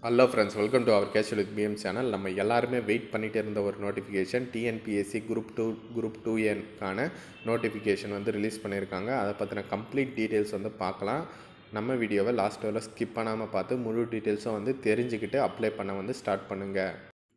hello friends welcome to our cash with PM channel நம்ம எல்லாருமே wait பண்ணிட்டு இருந்த ஒரு notification TNPSC group two group two என்கான நோட்டிஃபிகேஷன் வந்து ரிலீஸ் பண்ணியிருக்காங்க அதை பற்றின கம்ப்ளீட் டீட்டெயில்ஸ் வந்து பார்க்கலாம் நம்ம வீடியோவை லாஸ்ட் வரல ஸ்கிப் பண்ணாமல் பார்த்து முழு டீட்டெயில்ஸும் வந்து தெரிஞ்சுக்கிட்டு அப்ளை பண்ண வந்து ஸ்டார்ட் பண்ணுங்கள்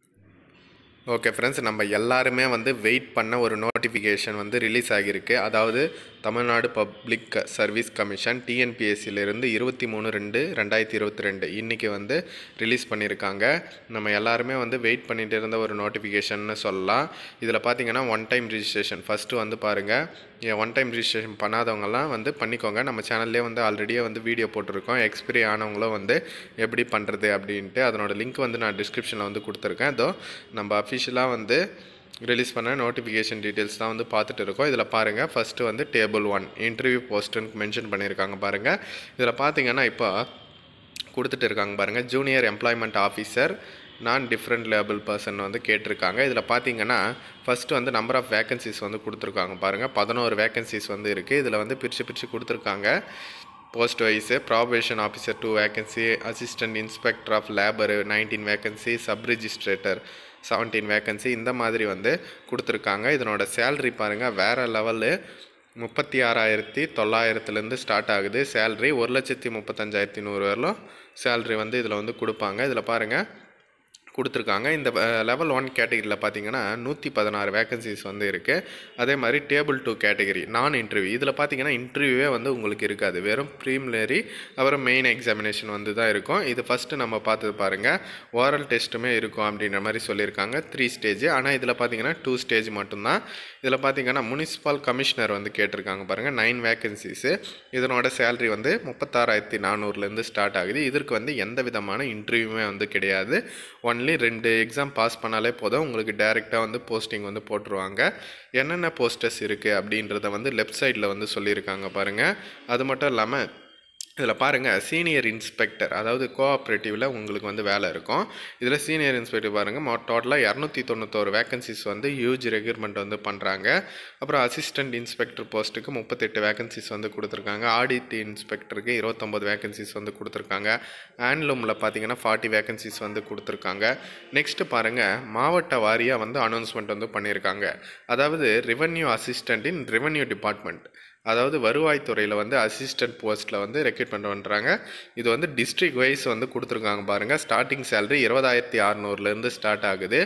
ஓகே ஃப்ரெண்ட்ஸ் நம்ம எல்லாருமே வந்து வெயிட் பண்ண ஒரு நோட்டிஃபிகேஷன் வந்து ரிலீஸ் ஆகியிருக்கு அதாவது தமிழ்நாடு பப்ளிக் சர்வீஸ் கமிஷன் டிஎன்பிஎஸ்சியிலிருந்து இருபத்தி மூணு ரெண்டு ரெண்டாயிரத்தி இருபத்தி ரெண்டு இன்றைக்கி வந்து ரிலீஸ் பண்ணியிருக்காங்க நம்ம எல்லாருமே வந்து வெயிட் பண்ணிட்டு இருந்த ஒரு நோட்டிஃபிகேஷன்னு சொல்லலாம் இதில் பார்த்தீங்கன்னா ஒன் டைம் ரிஜிஸ்ட்ரேஷன் ஃபஸ்ட்டு வந்து பாருங்கள் ஒன் டைம் ரிஜிஸ்ட்ரேஷன் பண்ணாதவங்கலாம் வந்து பண்ணிக்கோங்க நம்ம சேனல்லே வந்து ஆல்ரெடியே வந்து வீடியோ போட்டிருக்கோம் எக்ஸ்பிரி ஆனவங்களும் வந்து எப்படி பண்ணுறது அப்படின்ட்டு அதனோட லிங்க் வந்து நான் டிஸ்கிரிப்ஷனில் வந்து கொடுத்துருக்கேன் இதோ நம்ம அஃபிஷியலாக வந்து ரிலீஸ் பண்ண நோட்டிஃபிகேஷன் டீட்டெயில்ஸ் தான் வந்து பார்த்துட்டு இருக்கோம் இதில் பாருங்கள் ஃபஸ்ட்டு வந்து டேபிள் ஒன் இன்டர்வியூ போஸ்ட்டுன்னு மென்ஷன் பண்ணியிருக்காங்க பாருங்கள் இதில் பார்த்தீங்கன்னா இப்போ கொடுத்துட்டு இருக்காங்க பாருங்கள் junior employment officer non differently லேபிள் பர்சன் வந்து கேட்டிருக்காங்க இதில் பார்த்தீங்கன்னா ஃபஸ்ட்டு வந்து நம்பர் ஆஃப் வேகன்சிஸ் வந்து கொடுத்துருக்காங்க பாருங்கள் பதினோரு வேகன்சிஸ் வந்து இருக்குது இதில் வந்து பிரித்து பிரித்து கொடுத்துருக்காங்க post wise probation officer two vacancy assistant inspector of labour nineteen vacancy sub registrar seventeen vacancy இந்த மாதிரி வந்து கொடுத்துருக்காங்க இதனோட சேல்ரி பாருங்கள் வேறு லெவலு முப்பத்தி ஆறாயிரத்தி தொள்ளாயிரத்துலேருந்து ஸ்டார்ட் ஆகுது சேல்ரி ஒரு லட்சத்தி முப்பத்தஞ்சாயிரத்தி நூறு வரலும் சேல்ரி வந்து இதில் வந்து கொடுப்பாங்க இதில் பாருங்கள் கொடுத்துருக்காங்க இந்த லெவல் ஒன் கேட்டகரியில் பார்த்தீங்கன்னா நூற்றி பதினாறு வேகன்சிஸ் வந்து இருக்குது அதே மாதிரி table two category non interview இதில் பார்த்தீங்கன்னா இன்டர்வியூவே வந்து உங்களுக்கு இருக்காது வெறும் ப்ரீமினரி அப்புறம் மெயின் எக்ஸாமினேஷன் வந்து தான் இருக்கும் இது ஃபஸ்ட்டு நம்ம பார்த்தது பாருங்கள் ஓரல் டெஸ்ட்டுமே இருக்கும் அப்படின்ற மாதிரி சொல்லியிருக்காங்க த்ரீ ஸ்டேஜ் ஆனால் இதில் பார்த்தீங்கன்னா டூ ஸ்டேஜ் மட்டும்தான் இதில் பார்த்தீங்கன்னா முனிசிபால் கமிஷனர் வந்து கேட்டிருக்காங்க பாருங்கள் நைன் வேகன்சிஸு இதனோட சேலரி வந்து முப்பத்தாறாயிரத்தி நானூறுலேருந்து ஸ்டார்ட் ஆகுது இதற்கு வந்து எந்த விதமான இன்டர்வியூமே வந்து கிடையாது ஒன் ஒன்லி ரெண்டு எக்ஸாம் பாஸ் பண்ணாலே போதும் உங்களுக்கு டைரெக்டாக வந்து போஸ்டிங் வந்து போட்டுருவாங்க என்னென்ன போஸ்டர்ஸ் இருக்குது அப்படின்றத வந்து லெஃப்ட் சைடில் வந்து சொல்லியிருக்காங்க பாருங்கள் அது மட்டும் இல்லாமல் இதில் பாருங்கள் சீனியர் இன்ஸ்பெக்டர் அதாவது கோஆப்ரேட்டிவில் உங்களுக்கு வந்து வேலை இருக்கும் இதில் சீனியர் இன்ஸ்பெக்டர் பாருங்கள் டோட்டலாக இரநூத்தி தொண்ணூத்தோரு வேகன்சிஸ் வந்து யூஜ் ரெக்யூர்மெண்ட் வந்து பண்ணுறாங்க அப்புறம் அசிஸ்டன்ட் இன்ஸ்பெக்டர் போஸ்ட்டுக்கு முப்பத்தெட்டு வேகன்சிஸ் வந்து கொடுத்துருக்காங்க ஆடிட் இன்ஸ்பெக்டருக்கு இருபத்தொம்பது வேகன்சிஸ் வந்து கொடுத்துருக்காங்க ஹேண்ட்லூமில் பார்த்தீங்கன்னா ஃபார்ட்டி வேகன்சிஸ் வந்து கொடுத்துருக்காங்க நெக்ஸ்ட்டு பாருங்கள் மாவட்ட வாரியாக வந்து அனௌன்ஸ்மெண்ட் வந்து பண்ணியிருக்காங்க அதாவது revenue assistant in revenue department அதாவது வருவாய்த்துறையில் வந்து அசிஸ்டன்ட் போஸ்ட்டில் வந்து ரெக்ரூட்மெண்ட் பண்ணுறாங்க இது வந்து டிஸ்ட்ரிக் வைஸ் வந்து கொடுத்துருக்காங்க பாருங்கள் ஸ்டார்டிங் சேலரி இருபதாயிரத்தி அறநூறுலேருந்து ஸ்டார்ட் ஆகுது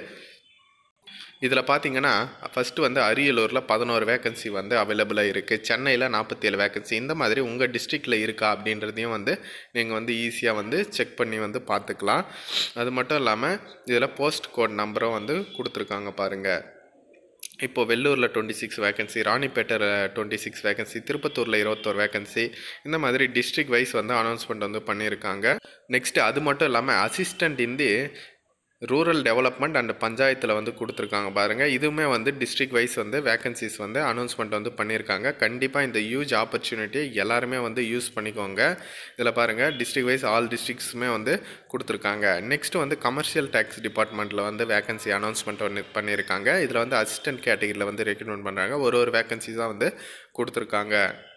இதில் பார்த்தீங்கன்னா ஃபஸ்ட்டு வந்து அரியலூரில் பதினோரு வேகன்சி வந்து அவைலபிளாக இருக்குது சென்னையில் நாற்பத்தி ஏழு வேகன்சி இந்த மாதிரி உங்கள் டிஸ்ட்ரிக்டில் இருக்கா அப்படின்றதையும் வந்து நீங்கள் வந்து ஈஸியாக வந்து செக் பண்ணி வந்து பார்த்துக்கலாம் அது மட்டும் இல்லாமல் இதில் போஸ்ட் கோட் நம்பரும் வந்து கொடுத்துருக்காங்க பாருங்கள் இப்போ வெள்ளூரில் twenty six vacancy Ranipet twenty six vacancy திருப்பத்தூரில் இருபத்தோரு வேகன்சி இந்த மாதிரி டிஸ்ட்ரிக் வைஸ் வந்து அனௌன்ஸ்மெண்ட் வந்து பண்ணியிருக்காங்க நெக்ஸ்ட்டு அது மட்டும் இல்லாமல் assistant in the rural development and பஞ்சாயத்தில் வந்து கொடுத்துருக்காங்க பாருங்கள் இதுவுமே வந்து டிஸ்ட்ரிக் வைஸ் வந்து வேகன்சிஸ் வந்து அனௌன்ஸ்மெண்ட் வந்து பண்ணியிருக்காங்க கண்டிப்பாக இந்த யூஜ் ஆப்பர்ச்சுனிட்டியை எல்லாருமே வந்து யூஸ் பண்ணிக்கோங்க இதில் பாருங்கள் டிஸ்ட்ரிக் வைஸ் ஆல் டிஸ்ட்ரிக்ஸுமே வந்து கொடுத்துருக்காங்க நெக்ஸ்ட்டு வந்து கமர்ஷியல் டேக்ஸ் டிபார்ட்மெண்ட்டில் வந்து வேகன்சி அனௌன்ஸ்மெண்ட் ஒன்று பண்ணியிருக்காங்க இதில் வந்து அசிஸ்டன்ட் கேட்டகரியில் வந்து ரெக்ரூட்மெண்ட் பண்ணுறாங்க ஒரு ஒரு வேகன்சி தான் வந்து கொடுத்துருக்காங்க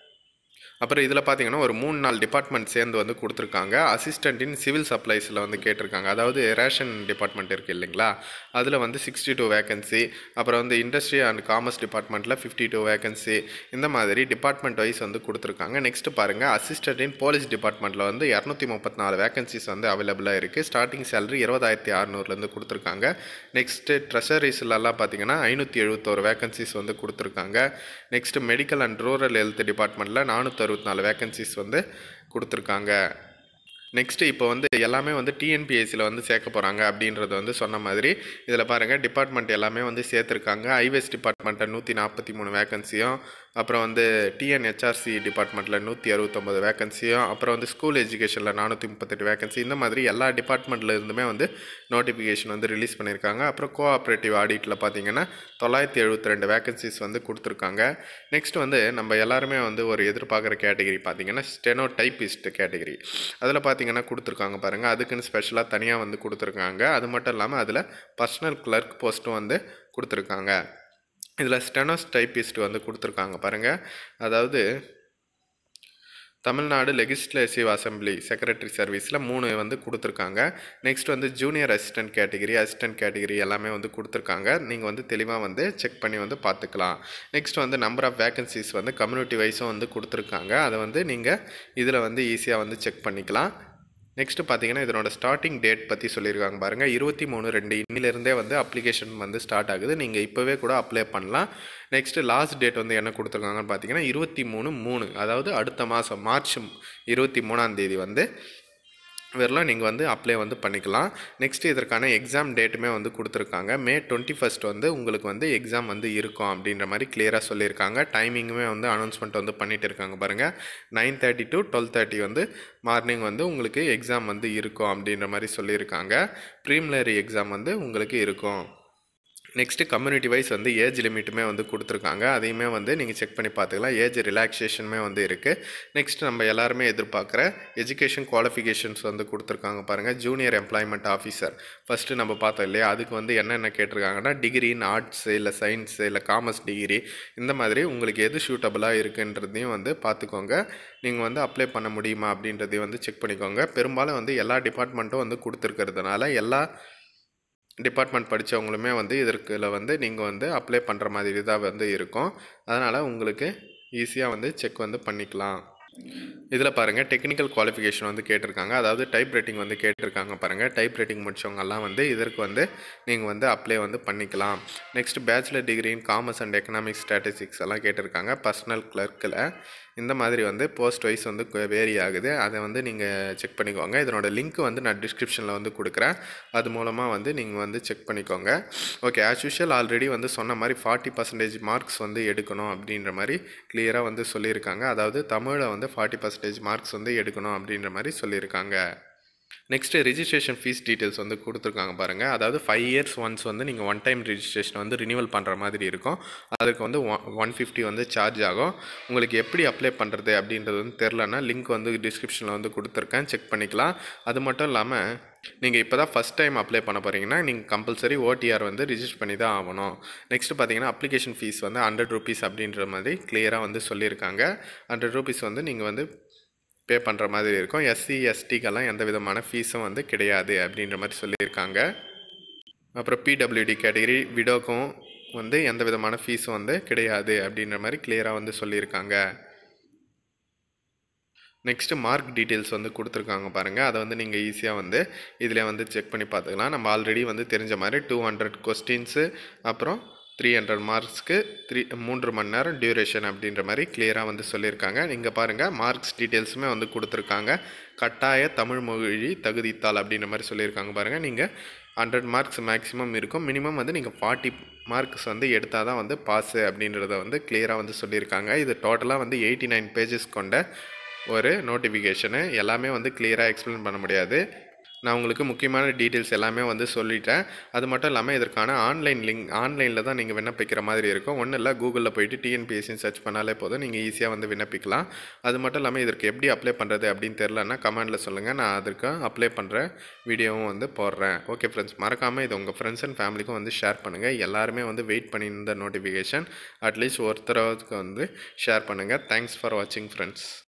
அப்புறம் இதில் பார்த்தீங்கன்னா ஒரு மூணு நாலு டிபார்ட்மெண்ட் சேர்ந்து வந்து கொடுத்துருக்காங்க அசிஸ்டன்ட் இன் சிவில் சப்ளைஸில் வந்து கேட்டிருக்காங்க அதாவது ரேஷன் டிபார்ட்மெண்ட் இருக்குது இல்லைங்களா அதில் வந்து சிக்ஸ்டி டூ வேகன்சி அப்புறம் வந்து இண்டஸ்ட்ரி அண்ட் காமர்ஸ் டிபார்ட்மெண்ட்டில் ஃபிஃப்டி டூ வேகன்சி இந்த மாதிரி டிபார்ட்மெண்ட் வைஸ் வந்து கொடுத்துருக்காங்க நெக்ஸ்ட்டு பாருங்கள் அசிஸ்டன்ட் இன் போலீஸ் டிபார்ட்மெண்ட்டில் வந்து இரநூத்தி முப்பத்தி நாலு வேகன்சிஸ் வந்து அவைலபிளாக இருக்குது ஸ்டார்டிங் சேலரி இருபதாயிரத்தி அறநூறுலேருந்து கொடுத்துருக்காங்க நெக்ஸ்ட்டு ட்ரெஷரிஸ்லலாம் பார்த்தீங்கன்னா ஐநூற்றி எழுபத்தோரு வேகன்சிஸ் வந்து கொடுத்துருக்காங்க next medical and rural health டிபார்ட்மெண்ட்டில் நானூற்றி அறுபத்தி நாலு வேகன்சிஸ் வந்து கொடுத்துருக்காங்க நெக்ஸ்ட்டு இப்போ வந்து எல்லாமே வந்து டிஎன்பிஎஸ்சியில் வந்து சேர்க்க போகிறாங்க அப்படின்றது வந்து சொன்ன மாதிரி இதில் பாருங்கள் டிபார்ட்மெண்ட் எல்லாமே வந்து சேர்த்துருக்காங்க ஐவேஸ் டிபார்ட்மெண்ட்டில் நூற்றி நாற்பத்தி மூணு வேகன்சியும் அப்புறம் வந்து டிஎன்ஹெச்ஆர்சி டிபார்ட்மெண்ட்டில் நூற்றி அறுபத்தொம்பது வேகன்சியும் அப்புறம் வந்து ஸ்கூல் எஜுகேஷனில் நானூற்றி முப்பத்தெட்டு வேகன்சி இந்த மாதிரி எல்லா டிபார்ட்மெண்ட்டில் இருந்துமே வந்து நோட்டிஃபிகேஷன் வந்து ரிலீஸ் பண்ணியிருக்காங்க அப்புறம் கோஆப்ரேட்டிவ் ஆடிட்டில் பார்த்தீங்கன்னா தொள்ளாயிரத்தி எழுபத்தி ரெண்டு வேகன்சிஸ் வந்து கொடுத்துருக்காங்க நெக்ஸ்ட் வந்து நம்ம எல்லாருமே வந்து ஒரு எதிர்பார்க்குற கேட்டகரி பார்த்தீங்கன்னா ஸ்டெனோ டைப்பிஸ்ட் கேட்டகரி அதில் பார்த்தீங்கன்னா கொடுத்துருக்காங்க பாருங்கள் அதுக்குன்னு ஸ்பெஷலாக தனியாக வந்து கொடுத்துருக்காங்க அது மட்டும் இல்லாமல் அதில் பர்சனல் கிளர்க் போஸ்ட்டும் வந்து கொடுத்துருக்காங்க இதில் ஸ்டெனோஸ் டைப்பிஸ்ட் வந்து கொடுத்துருக்காங்க பாருங்கள் அதாவது தமிழ்நாடு லெகிஸ்லேட்டிவ் அசம்பிளி செக்ரட்டரி சர்வீஸில் மூணு வந்து கொடுத்துருக்காங்க நெக்ஸ்ட் வந்து junior assistant category assistant category எல்லாமே வந்து கொடுத்துருக்காங்க நீங்கள் வந்து தெளிவாக வந்து செக் பண்ணி வந்து பார்த்துக்கலாம் நெக்ஸ்ட் வந்து நம்பர் ஆஃப் வேகன்சிஸ் வந்து கம்யூனிட்டி வைஸும் வந்து கொடுத்துருக்காங்க அதை வந்து நீங்கள் இதில் வந்து ஈஸியாக வந்து செக் பண்ணிக்கலாம் நெக்ஸ்ட்டு பார்த்தீங்கன்னா இதனோட ஸ்டார்டிங் டேட் பற்றி சொல்லியிருக்காங்க பாருங்கள் இருபத்தி மூணு ரெண்டு இன்னிலிருந்தே வந்து அப்ளிகேஷன் வந்து ஸ்டார்ட் ஆகுது நீங்கள் இப்போவே கூட அப்ளை பண்ணலாம் நெக்ஸ்ட்டு லாஸ்ட் டேட் வந்து என்ன கொடுத்துருக்காங்கன்னு பார்த்தீங்கன்னா இருபத்தி மூணு மூணு அதாவது அடுத்த மாதம் மார்ச் இருபத்தி மூணாம் தேதி வந்து வரலாம் நீங்கள் வந்து அப்ளை வந்து பண்ணிக்கலாம் நெக்ஸ்ட் இதற்கான எக்ஸாம் டேட்டுமே வந்து கொடுத்துருக்காங்க மே டுவெண்ட்டி ஃபஸ்ட் வந்து உங்களுக்கு வந்து எக்ஸாம் வந்து இருக்கும் அப்படின்ற மாதிரி கிளியராக சொல்லியிருக்காங்க டைமிங்குமே வந்து அனௌன்ஸ்மெண்ட் வந்து பண்ணிட்டு இருக்காங்க பாருங்கள் nine thirty to twelve thirty வந்து மார்னிங் வந்து உங்களுக்கு எக்ஸாம் வந்து இருக்கும் அப்படின்ற மாதிரி சொல்லியிருக்காங்க ப்ரீமிலரி எக்ஸாம் வந்து உங்களுக்கு இருக்கும் நெக்ஸ்ட்டு கம்யூனிட்டி வைஸ் வந்து ஏஜ் லிமிட்டுமே வந்து கொடுத்துருக்காங்க அதையுமே வந்து நீங்கள் செக் பண்ணி பார்த்துக்கலாம் ஏஜ் ரிலாக்ஸேஷனுமே வந்து இருக்குது நெக்ஸ்ட் நம்ம எல்லாருமே எதிர்பார்க்குற எஜுகேஷன் குவாலிஃபிகேஷன்ஸ் வந்து கொடுத்துருக்காங்க பாருங்கள் ஜூனியர் எம்ப்ளாய்மெண்ட் ஆஃபீஸர் ஃபஸ்ட்டு நம்ம பார்த்தோம் இல்லையா அதுக்கு வந்து என்னென்ன கேட்டிருக்காங்கன்னா டிகிரி இன் ஆர்ட்ஸ் இல்லை சயின்ஸ் இல்லை காமர்ஸ் டிகிரி இந்த மாதிரி உங்களுக்கு எது சூட்டபுளாக இருக்குன்றதையும் வந்து பார்த்துக்கோங்க நீங்கள் வந்து அப்ளை பண்ண முடியுமா அப்படின்றதையும் வந்து செக் பண்ணிக்கோங்க பெரும்பாலும் வந்து எல்லா டிபார்ட்மெண்ட்டும் வந்து கொடுத்துருக்கிறதுனால எல்லா டிபார்ட்மெண்ட் படித்தவங்களுமே வந்து இதற்குல வந்து நீங்கள் வந்து அப்ளை பண்ணுற மாதிரி தான் வந்து இருக்கும் அதனால் உங்களுக்கு ஈஸியாக வந்து செக் வந்து பண்ணிக்கலாம் இதில் பாருங்கள் டெக்னிக்கல் குவாலிஃபிகேஷன் வந்து கேட்டிருக்காங்க அதாவது டைப் ரைட்டிங் வந்து கேட்டிருக்காங்க பாருங்கள் டைப் ரைட்டிங் முடிச்சவங்கெல்லாம் வந்து இதற்கு வந்து நீங்கள் வந்து அப்ளை வந்து பண்ணிக்கலாம் next bachelor degree in commerce and economics statistics எல்லாம் கேட்டிருக்காங்க பர்சனல் கிளர்க்கில் இந்த மாதிரி வந்து போஸ்ட் வைஸ் வந்து வேரி ஆகுது அதை வந்து நீங்கள் செக் பண்ணிக்கோங்க இதனோட லிங்க் வந்து நான் டிஸ்கிரிப்ஷனில் வந்து கொடுக்குறேன் அது மூலமாக வந்து நீங்கள் வந்து செக் பண்ணிக்கோங்க ஓகே ஆஸ் யூஷுவல் ஆல்ரெடி வந்து சொன்ன மாதிரி ஃபார்ட்டி பர்சன்டேஜ் மார்க்ஸ் வந்து எடுக்கணும் அப்படின்ற மாதிரி கிளியராக வந்து சொல்லியிருக்காங்க அதாவது தமிழில் வந்து ஃபார்ட்டி பர்சன்டேஜ் மார்க்ஸ் வந்து எடுக்கணும் அப்படின்ற மாதிரி சொல்லியிருக்காங்க நெக்ஸ்ட்டு ரிஜிஸ்ட்ரேஷன் ஃபீஸ் டீட்டெயில்ஸ் வந்து கொடுத்துருக்காங்க பாருங்கள் அதாவது ஃபைவ் இயர்ஸ் ஒன்ஸ் வந்து நீங்கள் ஒன் டைம் ரிஜிஸ்ட்ரேஷன் வந்து ரினிவல் பண்ணுற மாதிரி இருக்கும் அதுக்கு வந்து ஒன் ஒன் ஃபிஃப்டி வந்து சார்ஜ் ஆகும் உங்களுக்கு எப்படி அப்ளை பண்ணுறது அப்படின்றது வந்து தெரிலனா லிங்க் வந்து டிஸ்கிரிப்ஷனில் வந்து கொடுத்துருக்கேன் செக் பண்ணிக்கலாம் அது மட்டும் இல்லாமல் நீங்கள் இப்போ தான் ஃபஸ்ட் டைம் அப்ளை பண்ண போகிறீங்கன்னா நீங்கள் கம்பல்சரி ஓடிஆர் வந்து ரிஜிஸ்டர் பண்ணி தான் ஆகணும் நெக்ஸ்ட் பார்த்தீங்கன்னா அப்ளிகேஷன் ஃபீஸ் வந்து ஹண்ட்ரட் ருபீஸ் அப்படின்ற மாதிரி கிளியராக வந்து சொல்லியிருக்காங்க ஹண்ட்ரட் ருபீஸ் வந்து நீங்கள் வந்து பே பண்ணுற மாதிரி இருக்கும் எஸ்சி எஸ்டிக்கெல்லாம் எந்த விதமான ஃபீஸும் வந்து கிடையாது அப்படின்ற மாதிரி சொல்லியிருக்காங்க அப்புறம் பிடபிள்யூடி கேட்டகரி விடோக்கும் வந்து எந்த விதமான ஃபீஸும் வந்து கிடையாது அப்படின்ற மாதிரி கிளியராக வந்து சொல்லியிருக்காங்க நெக்ஸ்ட்டு மார்க் டீட்டெயில்ஸ் வந்து கொடுத்துருக்காங்க பாருங்கள் அதை வந்து நீங்கள் ஈஸியாக வந்து இதில் வந்து செக் பண்ணி பார்த்துக்கலாம் நம்ம ஆல்ரெடி வந்து தெரிஞ்ச மாதிரி டூ ஹண்ட்ரட் கொஸ்டின்ஸு அப்புறம் த்ரீ ஹண்ட்ரட் மார்க்ஸ்க்கு த்ரீ மூன்று மணி நேரம் டியூரேஷன் அப்படின்ற மாதிரி கிளியராக வந்து சொல்லியிருக்காங்க நீங்கள் பாருங்கள் மார்க்ஸ் டீட்டெயில்ஸுமே வந்து கொடுத்துருக்காங்க கட்டாய தமிழ் மொழி தகுதித்தாள் அப்படின்ற மாதிரி சொல்லியிருக்காங்க பாருங்கள் நீங்கள் ஹண்ட்ரட் மார்க்ஸ் மேக்ஸிமம் இருக்கும் மினிமம் வந்து நீங்கள் ஃபார்ட்டி மார்க்ஸ் வந்து எடுத்தால் தான் வந்து பாஸு அப்படின்றத வந்து கிளியராக வந்து சொல்லியிருக்காங்க இது டோட்டலாக வந்து எயிட்டி நைன் பேஜஸ் கொண்ட ஒரு நோட்டிஃபிகேஷனு எல்லாமே வந்து கிளியராக எக்ஸ்பிளைன் பண்ண முடியாது நான் உங்களுக்கு முக்கியமான டீட்டெயில்ஸ் எல்லாமே வந்து சொல்லிட்டேன் அது மட்டும் இல்லாமல் இதற்கான ஆன்லைன் லிங்க் ஆன்லைனில் தான் நீங்கள் விண்ணப்பிக்கிற மாதிரி இருக்கும் ஒன்றும் இல்லை கூகுளில் போயிட்டு டிஎன்பிஎஸ்சின்னு சர்ச் பண்ணாலே போதும் நீங்கள் ஈஸியாக வந்து விண்ணப்பிக்கலாம் அது மட்டும் இல்லாமல் இதற்கு எப்படி அப்ளை பண்ணுறது அப்படின்னு தெரிலன்னா கமெண்டில் சொல்லுங்கள் நான் அதற்கு அப்ளை பண்ணுற வீடியோவும் வந்து போடுறேன் ஓகே ஃப்ரெண்ட்ஸ் மறக்காமல் இது உங்கள் ஃப்ரெண்ட்ஸ் அண்ட் ஃபேமிலிக்கும் வந்து ஷேர் பண்ணுங்கள் எல்லாருமே வந்து வெயிட் பண்ணியிருந்த நோட்டிஃபிகேஷன் அட்லீஸ்ட் ஒருத்தரவுக்கு வந்து ஷேர் பண்ணுங்கள் தேங்க்ஸ் ஃபார் வாட்சிங் ஃப்ரெண்ட்ஸ்